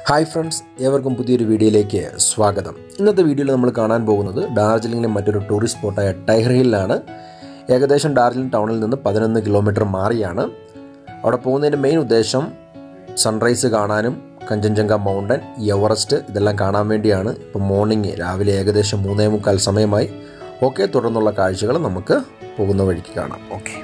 hi friends ഏവർക്കും പുതിയൊരു വീഡിയോയിലേക്ക് സ്വാഗതം ഇന്നത്തെ വീഡിയോയിൽ നമ്മൾ കാണാൻ പോകുന്നത് ഡാർജിലിംഗിലെ മറ്റൊരു ടൂറിസ്റ്റ് സ്പോട്ടായ ടൈഗർ ഹില്ലിലാണ് ഏകദേശം ഡാർജിലിംഗ് ടൗണിൽ നിന്ന് പതിനൊന്ന് കിലോമീറ്റർ മാറിയാണ് അവിടെ പോകുന്നതിൻ്റെ മെയിൻ ഉദ്ദേശം സൺറൈസ് കാണാനും കഞ്ചൻജംഗ മൗണ്ടൻ എവറസ്റ്റ് ഇതെല്ലാം കാണാൻ വേണ്ടിയാണ് ഇപ്പോൾ മോർണിംഗ് രാവിലെ ഏകദേശം മൂന്നേ മുക്കാൽ സമയമായി ഓക്കെ തുടർന്നുള്ള കാഴ്ചകൾ നമുക്ക് പോകുന്ന വഴിക്ക് കാണാം ഓക്കെ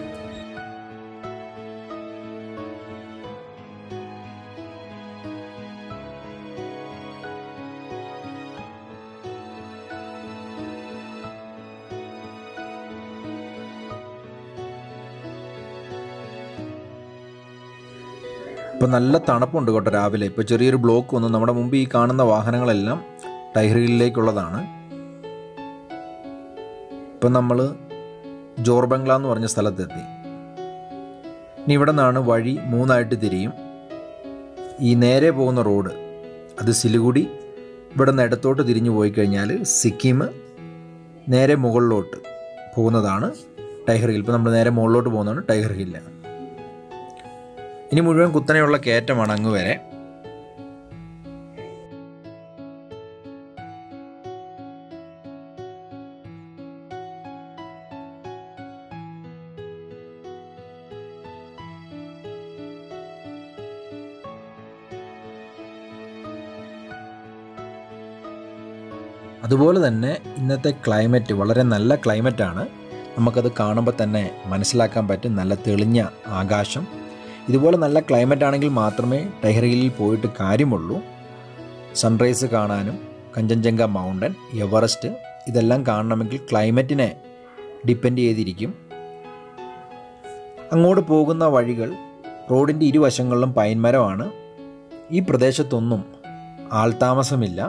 ഇപ്പോൾ നല്ല തണുപ്പുണ്ട് കേട്ടോ രാവിലെ ഇപ്പോൾ ചെറിയൊരു ബ്ലോക്ക് വന്നു നമ്മുടെ മുമ്പ് ഈ കാണുന്ന വാഹനങ്ങളെല്ലാം ടൈഗർ ഹില്ലിലേക്കുള്ളതാണ് ഇപ്പം നമ്മൾ ജോർബംഗ്ല എന്ന് പറഞ്ഞ സ്ഥലത്തെത്തി ഇനി ഇവിടെ നിന്നാണ് വഴി മൂന്നായിട്ട് തിരിയും ഈ നേരെ പോകുന്ന റോഡ് അത് സിലിഗുഡി ഇവിടെ നിന്ന് ഇടത്തോട്ട് തിരിഞ്ഞു പോയി കഴിഞ്ഞാൽ സിക്കിം നേരെ മുകളിലോട്ട് പോകുന്നതാണ് ടൈഗർ ഹിൽ ഇപ്പോൾ നമ്മൾ നേരെ മുകളിലോട്ട് പോകുന്നതാണ് ടൈഗർ ഹില്ല് ഇനി മുഴുവൻ കുത്തനെയുള്ള കയറ്റമാണ് അങ്ങ് വരെ അതുപോലെ തന്നെ ഇന്നത്തെ ക്ലൈമറ്റ് വളരെ നല്ല ക്ലൈമറ്റാണ് നമുക്കത് കാണുമ്പോൾ തന്നെ മനസ്സിലാക്കാൻ പറ്റും നല്ല തെളിഞ്ഞ ആകാശം ഇതുപോലെ നല്ല ക്ലൈമറ്റ് ആണെങ്കിൽ മാത്രമേ ടൈഗർ ഹില്ലിൽ പോയിട്ട് കാര്യമുള്ളൂ സൺറൈസ് കാണാനും കഞ്ചൻജംഗ മൗണ്ടൻ എവറസ്റ്റ് ഇതെല്ലാം കാണണമെങ്കിൽ ക്ലൈമറ്റിനെ ഡിപ്പെൻഡ് ചെയ്തിരിക്കും അങ്ങോട്ട് പോകുന്ന വഴികൾ റോഡിൻ്റെ ഇരുവശങ്ങളിലും പൈൻമരമാണ് ഈ പ്രദേശത്തൊന്നും ആൾതാമസമില്ല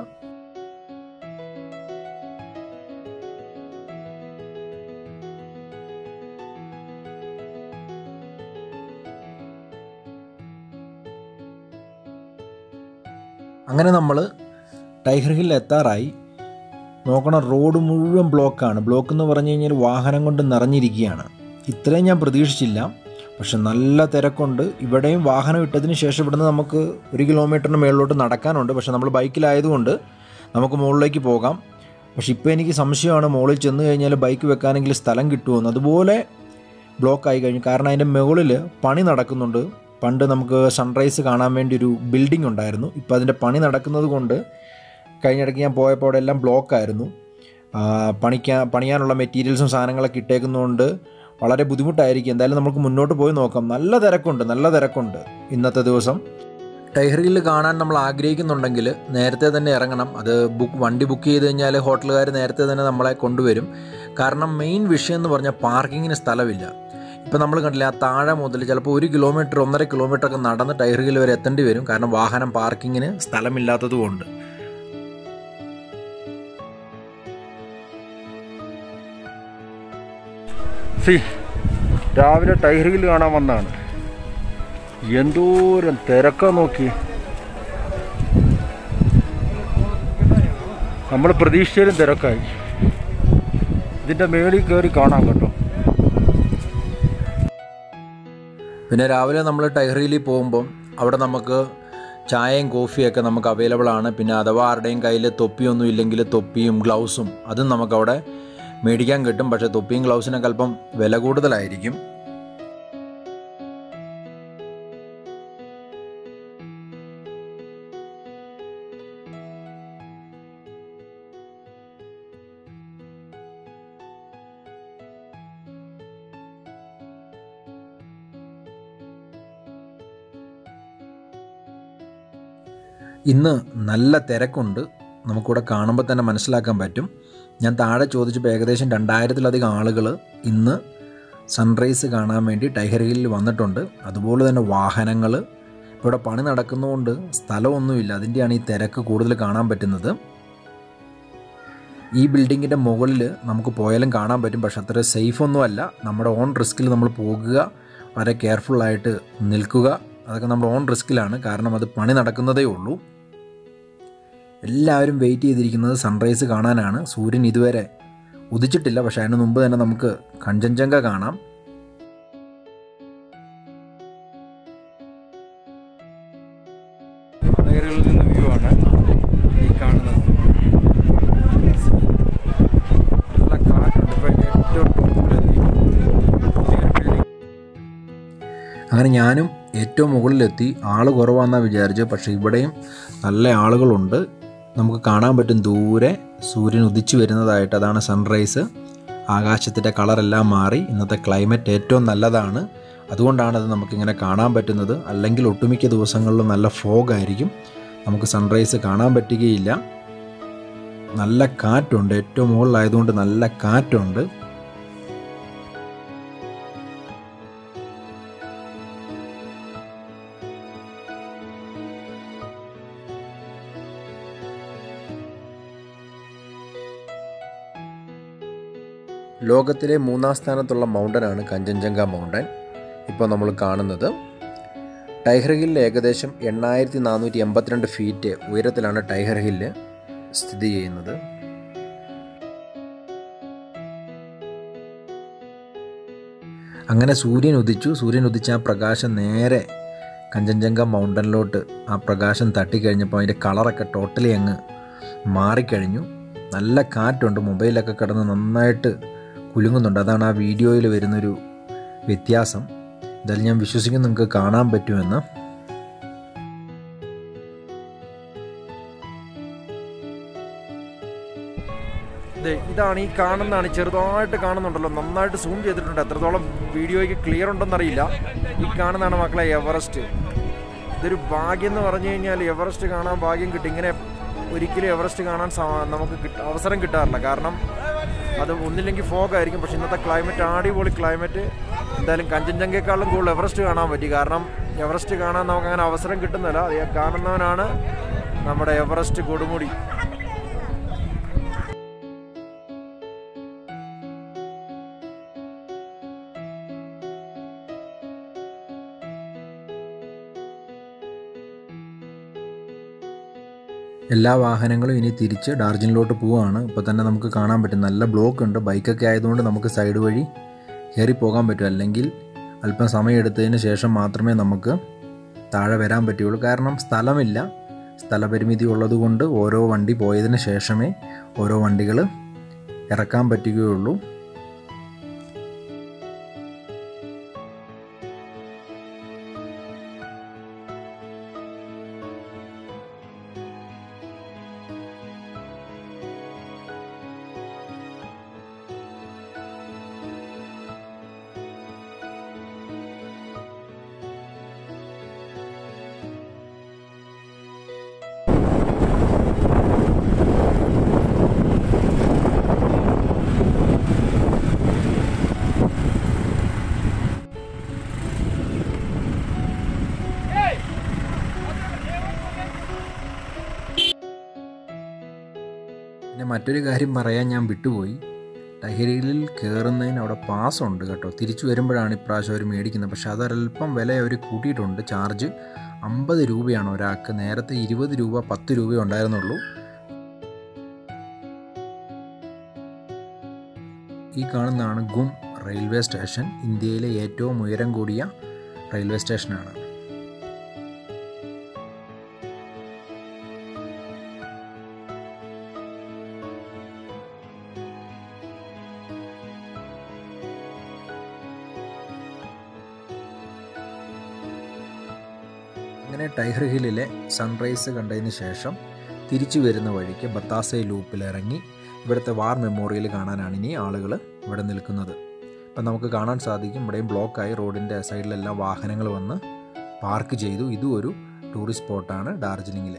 അങ്ങനെ നമ്മൾ ടൈഗർ ഹിൽ എത്താറായി നോക്കണ റോഡ് മുഴുവൻ ബ്ലോക്കാണ് ബ്ലോക്ക് എന്ന് പറഞ്ഞു കഴിഞ്ഞാൽ വാഹനം കൊണ്ട് നിറഞ്ഞിരിക്കുകയാണ് ഇത്രയും ഞാൻ പ്രതീക്ഷിച്ചില്ല പക്ഷെ നല്ല തിരക്കുണ്ട് ഇവിടെയും വാഹനം ഇട്ടതിന് ശേഷം ഇവിടുന്ന് നമുക്ക് ഒരു കിലോമീറ്ററിന് മുകളിലോട്ട് നടക്കാനുണ്ട് പക്ഷെ നമ്മൾ ബൈക്കിലായതുകൊണ്ട് നമുക്ക് മുകളിലേക്ക് പോകാം പക്ഷെ ഇപ്പോൾ എനിക്ക് സംശയമാണ് മുകളിൽ ചെന്ന് കഴിഞ്ഞാൽ ബൈക്ക് വെക്കാനെങ്കിൽ സ്ഥലം കിട്ടുമെന്ന് അതുപോലെ ബ്ലോക്ക് ആയി കഴിഞ്ഞു കാരണം അതിൻ്റെ മുകളിൽ പണി നടക്കുന്നുണ്ട് പണ്ട് നമുക്ക് സൺറൈസ് കാണാൻ വേണ്ടി ഒരു ബിൽഡിംഗ് ഉണ്ടായിരുന്നു ഇപ്പോൾ അതിൻ്റെ പണി നടക്കുന്നത് കൊണ്ട് കഴിഞ്ഞിടയ്ക്ക് ഞാൻ പോയപ്പോൾ അവിടെ എല്ലാം ബ്ലോക്കായിരുന്നു പണിക്കാൻ പണിയാനുള്ള മെറ്റീരിയൽസും സാധനങ്ങളൊക്കെ ഇട്ടേക്കുന്നതുകൊണ്ട് വളരെ ബുദ്ധിമുട്ടായിരിക്കും എന്തായാലും നമുക്ക് മുന്നോട്ട് പോയി നോക്കാം നല്ല തിരക്കുണ്ട് നല്ല തിരക്കുണ്ട് ഇന്നത്തെ ദിവസം ടൈഗർ ഹില്ല് കാണാൻ നമ്മൾ ആഗ്രഹിക്കുന്നുണ്ടെങ്കിൽ നേരത്തെ തന്നെ ഇറങ്ങണം അത് ബുക്ക് വണ്ടി ബുക്ക് ചെയ്ത് കഴിഞ്ഞാൽ ഹോട്ടലുകാർ നേരത്തെ തന്നെ നമ്മളെ കൊണ്ടുവരും കാരണം മെയിൻ വിഷയം എന്ന് പറഞ്ഞാൽ പാർക്കിങ്ങിന് സ്ഥലമില്ല ഇപ്പം നമ്മൾ കണ്ടില്ല ആ താഴെ മുതൽ ചിലപ്പോൾ ഒരു കിലോമീറ്റർ ഒന്നര കിലോമീറ്റർ ഒക്കെ നടന്ന് ടൈർ ഹിൽ വരെ എത്തേണ്ടി വരും കാരണം വാഹനം പാർക്കിങ്ങിന് സ്ഥലമില്ലാത്തത് കൊണ്ട് സി രാവിലെ ടൈഗർ ഹിൽ കാണാൻ വന്നതാണ് എന്തോരം തിരക്കാ നോക്കി നമ്മൾ പ്രതീക്ഷിച്ചാലും തിരക്കായി ഇതിൻ്റെ മേളിൽ കയറി കാണാം കേട്ടോ പിന്നെ രാവിലെ നമ്മൾ ടൈഗർ ഹില്ലിൽ പോകുമ്പം അവിടെ നമുക്ക് ചായയും കോഫിയൊക്കെ നമുക്ക് അവൈലബിൾ ആണ് പിന്നെ അഥവാ ആരുടെയും കയ്യിൽ തൊപ്പിയൊന്നും ഇല്ലെങ്കിൽ തൊപ്പിയും ഗ്ലൗസും അതും നമുക്കവിടെ മേടിക്കാൻ കിട്ടും പക്ഷേ തൊപ്പിയും ഗ്ലൗസിനൊക്കെ അല്പം വില കൂടുതലായിരിക്കും ഇന്ന് നല്ല തിരക്കുണ്ട് നമുക്കിവിടെ കാണുമ്പോൾ തന്നെ മനസ്സിലാക്കാൻ പറ്റും ഞാൻ താഴെ ചോദിച്ചപ്പോൾ ഏകദേശം രണ്ടായിരത്തിലധികം ആളുകൾ ഇന്ന് സൺറൈസ് കാണാൻ വേണ്ടി ടൈഗർ ഹില്ലിൽ വന്നിട്ടുണ്ട് അതുപോലെ തന്നെ വാഹനങ്ങൾ ഇവിടെ പണി നടക്കുന്നതുകൊണ്ട് സ്ഥലമൊന്നുമില്ല അതിൻ്റെയാണ് ഈ തിരക്ക് കൂടുതൽ കാണാൻ പറ്റുന്നത് ഈ ബിൽഡിങ്ങിൻ്റെ മുകളിൽ നമുക്ക് പോയാലും കാണാൻ പറ്റും പക്ഷെ അത്ര സേഫ് ഒന്നുമല്ല നമ്മുടെ ഓൺ റിസ്കിൽ നമ്മൾ പോകുക വളരെ കെയർഫുള്ളായിട്ട് നിൽക്കുക അതൊക്കെ നമ്മുടെ ഓൺ റിസ്കിലാണ് കാരണം അത് പണി നടക്കുന്നതേ ഉള്ളൂ എല്ലാവരും വെയിറ്റ് ചെയ്തിരിക്കുന്നത് സൺറൈസ് കാണാനാണ് സൂര്യൻ ഇതുവരെ ഉദിച്ചിട്ടില്ല പക്ഷേ അതിന് മുമ്പ് തന്നെ നമുക്ക് കഞ്ചൻജംഗ കാണാം ടൈഗറിൽ നിന്ന് വ്യൂ ആണ് ഈ കാണുന്നത് നല്ല കാറ്റുണ്ട് ഇപ്പോൾ അതിൻ്റെ ഏറ്റവും ടോപ്പിലെത്തി അങ്ങനെ ഞാനും ഏറ്റവും മുകളിലെത്തി ആൾ കുറവാണെന്നാണ് വിചാരിച്ചത് പക്ഷേ ഇവിടെയും നല്ല ആളുകളുണ്ട് നമുക്ക് കാണാൻ പറ്റും ദൂരെ സൂര്യൻ ഉദിച്ചു വരുന്നതായിട്ട് അതാണ് സൺറൈസ് ആകാശത്തിൻ്റെ കളറെല്ലാം മാറി ഇന്നത്തെ ക്ലൈമറ്റ് ഏറ്റവും നല്ലതാണ് അതുകൊണ്ടാണ് അത് നമുക്കിങ്ങനെ കാണാൻ പറ്റുന്നത് അല്ലെങ്കിൽ ഒട്ടുമിക്ക ദിവസങ്ങളിലും നല്ല ഫോഗ് ആയിരിക്കും നമുക്ക് സൺറൈസ് കാണാൻ പറ്റുകയില്ല നല്ല കാറ്റുണ്ട് ഏറ്റവും മുകളിലായതുകൊണ്ട് നല്ല കാറ്റുണ്ട് ലോകത്തിലെ മൂന്നാം സ്ഥാനത്തുള്ള മൗണ്ടനാണ് കഞ്ചൻജംഗ മൗണ്ടൻ ഇപ്പോൾ നമ്മൾ കാണുന്നത് ടൈഗർ ഹില്ല് ഏകദേശം എണ്ണായിരത്തി നാനൂറ്റി എൺപത്തിരണ്ട് ഫീറ്റ് ഉയരത്തിലാണ് ടൈഗർ ഹില്ല് സ്ഥിതി ചെയ്യുന്നത് അങ്ങനെ സൂര്യൻ ഉദിച്ചു സൂര്യൻ ഉദിച്ച ആ പ്രകാശം നേരെ കഞ്ചൻജംഗ മൗണ്ടനിലോട്ട് ആ പ്രകാശം തട്ടിക്കഴിഞ്ഞപ്പോൾ അതിൻ്റെ കളറൊക്കെ ടോട്ടലി അങ്ങ് മാറിക്കഴിഞ്ഞു നല്ല കാറ്റുണ്ട് മൊബൈലൊക്കെ കിടന്ന് നന്നായിട്ട് കുലുങ്ങുന്നുണ്ട് അതാണ് ആ വീഡിയോയിൽ വരുന്നൊരു വ്യത്യാസം എന്തായാലും ഞാൻ വിശ്വസിക്കുന്നു നിങ്ങൾക്ക് കാണാൻ പറ്റുമെന്ന് ദേ, ഇതാണ് ഈ കാണുന്നതാണ് ചെറുതായിട്ട് കാണുന്നുണ്ടല്ലോ നന്നായിട്ട് സൂം ചെയ്തിട്ടുണ്ട് എത്രത്തോളം വീഡിയോയ്ക്ക് ക്ലിയർ ഉണ്ടെന്നറിയില്ല ഈ കാണുന്നതാണ് മക്കളെ എവറസ്റ്റ് ഇതൊരു ഭാഗ്യം എന്ന് പറഞ്ഞു കഴിഞ്ഞാൽ എവറസ്റ്റ് കാണാൻ ഭാഗ്യം കിട്ടും ഇങ്ങനെ ഒരിക്കലും എവറസ്റ്റ് കാണാൻ സ- നമുക്ക് കിട്ട- അവസരം കിട്ടാറില്ല കാരണം അത് ഒന്നില്ലെങ്കിൽ ഫോഗ് ആയിരിക്കും പക്ഷെ ഇന്നത്തെ ക്ലൈമറ്റ് അടിപൊളി ക്ലൈമറ്റ് എന്തായാലും കഞ്ചൻജംഗയെക്കാളും കൂടുതൽ എവറസ്റ്റ് കാണാൻ പറ്റി കാരണം എവറസ്റ്റ് കാണാൻ നമുക്ക് അങ്ങനെ അവസരം കിട്ടുന്നില്ല അത് കാണുന്നവനാണ് നമ്മുടെ എവറസ്റ്റ് കൊടുമുടി എല്ലാ വാഹനങ്ങളും ഇനി തിരിച്ച് ഡാർജിലിങ്ങിലോട്ട് പോവുകയാണ് ഇപ്പോൾ തന്നെ നമുക്ക് കാണാൻ പറ്റും നല്ല ബ്ലോക്ക് ഉണ്ട് ബൈക്കൊക്കെ ആയതുകൊണ്ട് നമുക്ക് സൈഡ് വഴി കയറി പോകാൻ പറ്റും അല്ലെങ്കിൽ അല്പം സമയം എടുത്തതിന് ശേഷം മാത്രമേ നമുക്ക് താഴെ വരാൻ പറ്റുകയുള്ളൂ കാരണം സ്ഥലമില്ല സ്ഥലപരിമിതി ഉള്ളതുകൊണ്ട് ഓരോ വണ്ടി പോയതിന് ശേഷമേ ഓരോ വണ്ടികൾ ഇറക്കാൻ പറ്റുകയുള്ളൂ പിന്നെ മറ്റൊരു കാര്യം പറയാൻ ഞാൻ വിട്ടുപോയി ടഹരിയിൽ കയറുന്നതിന് അവിടെ പാസ് ഉണ്ട് കേട്ടോ തിരിച്ചു വരുമ്പോഴാണ് ഇപ്രാവശ്യം അവർ മേടിക്കുന്നത് പക്ഷെ അതൊരല്പം വില അവർ കൂട്ടിയിട്ടുണ്ട് ചാർജ് അമ്പത് രൂപയാണ് ഒരാൾക്ക് നേരത്തെ ഇരുപത് രൂപ പത്ത് രൂപ ഉണ്ടായിരുന്നുള്ളൂ ഈ കാണുന്നതാണ് ഗും റെയിൽവേ സ്റ്റേഷൻ ഇന്ത്യയിലെ ഏറ്റവും ഉയരം കൂടിയ റെയിൽവേ സ്റ്റേഷനാണ് അങ്ങനെ ടൈഗർ ഹില്ലിലെ സൺറൈസ് കണ്ടതിന് ശേഷം തിരിച്ചു വരുന്ന വഴിക്ക് ബത്താസെ ലൂപ്പിൽ ഇറങ്ങി ഇവിടുത്തെ വാർ മെമ്മോറിയൽ കാണാനാണ് ഇനി ആളുകൾ ഇവിടെ നിൽക്കുന്നത് ഇപ്പം നമുക്ക് കാണാൻ സാധിക്കും ഇവിടെയും ബ്ലോക്കായി റോഡിൻ്റെ സൈഡിലെല്ലാം വാഹനങ്ങൾ വന്ന് പാർക്ക് ചെയ്തു ഇതും ഒരു ടൂറിസ്റ്റ് സ്പോട്ടാണ് ഡാർജിലിങ്ങിലെ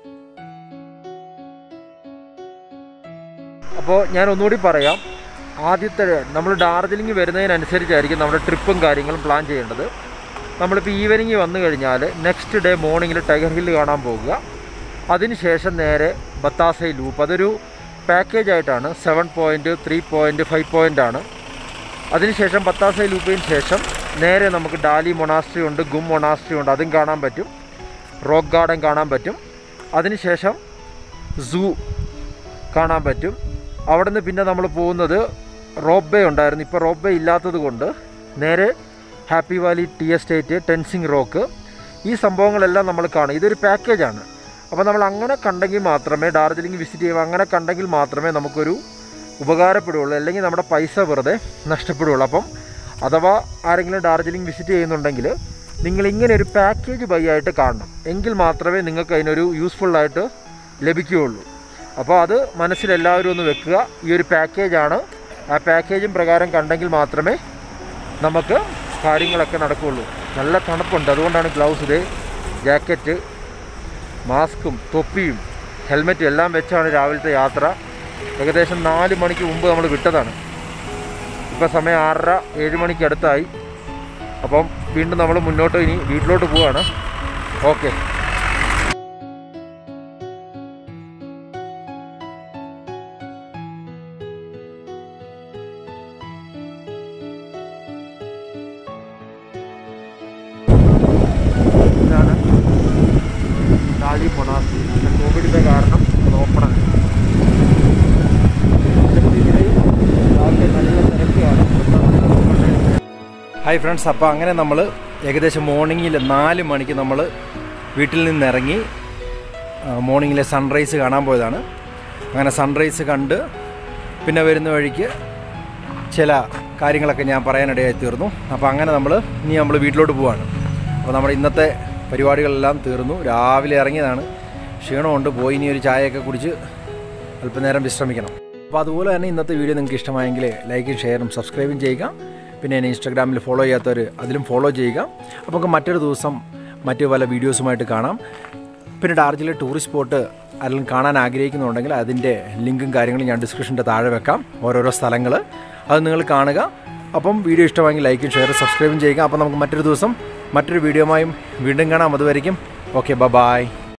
അപ്പോൾ ഞാൻ ഒന്നുകൂടി പറയാം ആദ്യത്തെ നമ്മൾ ഡാർജിലിംഗ് വരുന്നതിനനുസരിച്ചായിരിക്കും നമ്മുടെ ട്രിപ്പും കാര്യങ്ങളും പ്ലാൻ ചെയ്യേണ്ടത് നമ്മളിപ്പോൾ ഈവനിങ് വന്നു കഴിഞ്ഞാൽ നെക്സ്റ്റ് ഡേ മോർണിംഗിൽ ടൈഗർ ഹില്ല് കാണാൻ പോകുക അതിനുശേഷം നേരെ ബത്താസൈ ലൂപ്പ് അതൊരു പാക്കേജ് ആയിട്ടാണ് seven point three point five point ആണ് അതിനുശേഷം ബത്താസൈ ലൂപ്പിന് ശേഷം നേരെ നമുക്ക് ഡാലി മൊണാസ്ട്രി ഉണ്ട് ഗും മൊണാസ്ട്രി ഉണ്ട് അതും കാണാൻ പറ്റും റോക്ക് ഗാർഡൻ കാണാൻ പറ്റും അതിനുശേഷം സൂ കാണാൻ പറ്റും അവിടെ നിന്ന് പിന്നെ നമ്മൾ പോകുന്നത് റോപ്പ് വേ ഉണ്ടായിരുന്നു ഇപ്പോൾ റോപ്പ് വേ ഇല്ലാത്തത് കൊണ്ട് നേരെ Happy Valley Tea Estate Tenzing Rock ഈ സംഭവങ്ങളെല്ലാം നമ്മൾ കാണും ഇതൊരു പാക്കേജാണ് അപ്പോൾ നമ്മൾ അങ്ങനെ കണ്ടെങ്കിൽ മാത്രമേ ഡാർജിലിംഗ് വിസിറ്റ് ചെയ്യുമ്പോൾ അങ്ങനെ കണ്ടെങ്കിൽ മാത്രമേ നമുക്കൊരു ഉപകാരപ്പെടുകയുള്ളൂ അല്ലെങ്കിൽ നമ്മുടെ പൈസ വെറുതെ നഷ്ടപ്പെടുകയുള്ളൂ അപ്പം അഥവാ ആരെങ്കിലും ഡാർജിലിംഗ് വിസിറ്റ് ചെയ്യുന്നുണ്ടെങ്കിൽ നിങ്ങൾ ഇങ്ങനെ ഒരു പാക്കേജ് ബൈ ആയിട്ട് കാണണം എങ്കിൽ മാത്രമേ നിങ്ങൾക്ക് അതിനൊരു യൂസ്ഫുള്ളായിട്ട് ലഭിക്കുകയുള്ളൂ അപ്പോൾ അത് മനസ്സിൽ എല്ലാവരും ഒന്ന് വെക്കുക ഈ ഒരു പാക്കേജാണ് ആ പാക്കേജും പ്രകാരം കണ്ടെങ്കിൽ മാത്രമേ നമുക്ക് കാര്യങ്ങളൊക്കെ നടക്കുകയുള്ളൂ നല്ല തണുപ്പുണ്ട് അതുകൊണ്ടാണ് ഗ്ലൗസ് ഇത് ജാക്കറ്റ് മാസ്കും തൊപ്പിയും ഹെൽമെറ്റും എല്ലാം വെച്ചാണ് രാവിലത്തെ യാത്ര ഏകദേശം നാല് മണിക്ക് മുമ്പ് നമ്മൾ വിട്ടതാണ് ഇപ്പോൾ സമയം ആറര ഏഴ് മണിക്ക് അടുത്തായി അപ്പം വീണ്ടും നമ്മൾ മുന്നോട്ട് ഇനി വീട്ടിലോട്ട് പോവാണ് ഓക്കെ ഇതാണ് ഡാലി മൊണാസ്ട്രി പിന്നെ കോവിഡിൻ്റെ കാരണം അത് ഓപ്പണാണ് രാവിലെ നല്ല തിരക്കാണ് ഹായ് ഫ്രണ്ട്സ് അപ്പോൾ അങ്ങനെ നമ്മൾ ഏകദേശം മോർണിംഗിൽ നാല് മണിക്ക് നമ്മൾ വീട്ടിൽ നിന്ന് ഇറങ്ങി മോർണിംഗിലെ സൺറൈസ് കാണാൻ പോയതാണ് അങ്ങനെ സൺറൈസ് കണ്ട് പിന്നെ വരുന്ന വഴിക്ക് ചില കാര്യങ്ങളൊക്കെ ഞാൻ പറയാനിടയായി തീർന്നു അപ്പോൾ അങ്ങനെ നമ്മൾ ഇനി നമ്മൾ വീട്ടിലോട്ട് പോവാണ് അപ്പോൾ നമ്മുടെ ഇന്നത്തെ പരിപാടികളെല്ലാം തീർന്നു രാവിലെ ഇറങ്ങിയതാണ് ക്ഷീണമുണ്ട് പോയി ഇനി ഒരു ചായയൊക്കെ കുടിച്ച് അല്പനേരം വിശ്രമിക്കണം അപ്പോൾ അതുപോലെ തന്നെ ഇന്നത്തെ വീഡിയോ നിങ്ങൾക്ക് ഇഷ്ടമായെങ്കിൽ ലൈക്കും ഷെയറും സബ്സ്ക്രൈബും ചെയ്യുക പിന്നെ എന്നെ ഇൻസ്റ്റാഗ്രാമിൽ ഫോളോ ചെയ്യാത്തവർ അതിലും ഫോളോ ചെയ്യുക അപ്പോൾ നമുക്ക് മറ്റൊരു ദിവസം മറ്റു പല വീഡിയോസുമായിട്ട് കാണാം പിന്നെ ഡാർജിലിംഗ് ടൂറിസ്റ്റ് സ്പോട്ട് ആരെങ്കിലും കാണാൻ ആഗ്രഹിക്കുന്നുണ്ടെങ്കിൽ അതിൻ്റെ ലിങ്കും കാര്യങ്ങളും ഞാൻ ഡിസ്ക്രിപ്ഷൻ്റെ താഴെ വെക്കാം ഓരോരോ സ്ഥലങ്ങൾ അത് നിങ്ങൾ കാണുക അപ്പം വീഡിയോ ഇഷ്ടമായെങ്കിൽ ലൈക്കും ഷെയറും സബ്സ്ക്രൈബും ചെയ്യുക അപ്പോൾ നമുക്ക് മറ്റൊരു ദിവസം മറ്റൊരു വീഡിയോയുമായും വീണ്ടും കാണാം അതുവരെയും ഓക്കെ ബ ബായ്